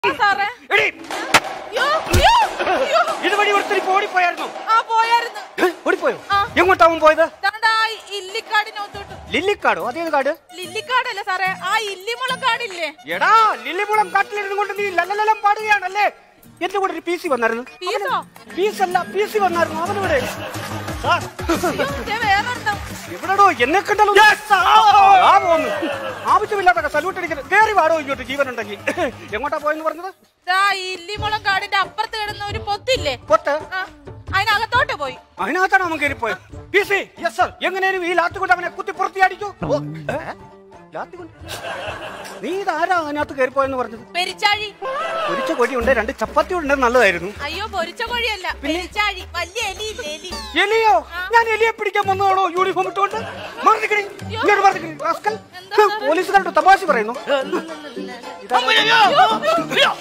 സാറേ എടി യ്യോ, യ്യോ, യ്യോ. ഇതുവഴി ഒരുത്തരി ഓടിപ്പോയായിരുന്നു ആ പോയായിരുന്നു ഏ, ഓടിപ്പോയോ ആ. എങ്ങോട്ടാവും പോയത് ദാണ്ടാ ആ ഇല്ലിക്കാടിനകത്തോട്ട് ലില്ലിക്കാടോ അതേത് കാട് ലില്ലിക്കാടല്ലേ സാറേ ആ ഇല്ലിമുളം കാടില്ലേ എടാ ലില്ലിമുളം കാട്ടിലിരുന്നു കൊണ്ട് നീ ലല്ലലലം പാടുകയാണല്ലേ എന്റെ കൂടെ ഒരു പി സി വന്നായിരുന്നു പീസോ പീസ് അല്ല പി സി വന്നായിരുന്നു അവനിവിടെ സാർ അയ്യോ, ദേ വേറെണ്ടോ എവിടെടോ എന്നെ കണ്ടല്ലോ ആ പോന്നു ആവശ്യമില്ലാത്ത സല്യൂട്ട് അടിക്കരുത് കേറി വാടോ ഇങ്ങോട്ട് ജീവനുണ്ടെങ്കിൽ എങ്ങോട്ടാ പോയെന്ന് പറഞ്ഞത് ദാ ഈ ഇല്ലിമുളം കാടിന്റെ അപ്പുറത്ത് കിടന്ന ഒരു പൊത്തില്ലേ പൊത്ത് ആ അതിനകത്തോട്ട് പോയി അതിനകത്താണ് അവൻ കയറി പോയത് പി സി യെസ് സർ എങ്ങനെയും ഈ ലാത്തി കൊണ്ട് അവനെ കുത്തി പുറത്തി അടിച്ചു ഓ, ഏ? ലാത്തി കൊണ്ട് നീ ഇതാരാ അതിനകത്ത് കയറി പോയെന്ന് പറഞ്ഞത് പെരിച്ചാഴി പൊരിച്ച കൊടിയുണ്ട് രണ്ട് ചപ്പാത്തി ഉണ്ട് നല്ലതായിരുന്നു അയ്യോ പൊരിച്ച കോഴിയല്ല പെരിച്ചാഴി വലിയ എലിയില്ലേ എലി എലിയോ ഞാൻ എലിയെ പിടിക്കാൻ വന്നതാണോ യൂണിഫോം ഇട്ടുകൊണ്ട് മറന്നിക്കണി ഇങ്ങോട്ട് മറന്നിക്കണി റാസ്കൽ എന്താ സാറേ? പോലീസുകാരുടെ തമാശ പറയുന്നു അമ്മയോ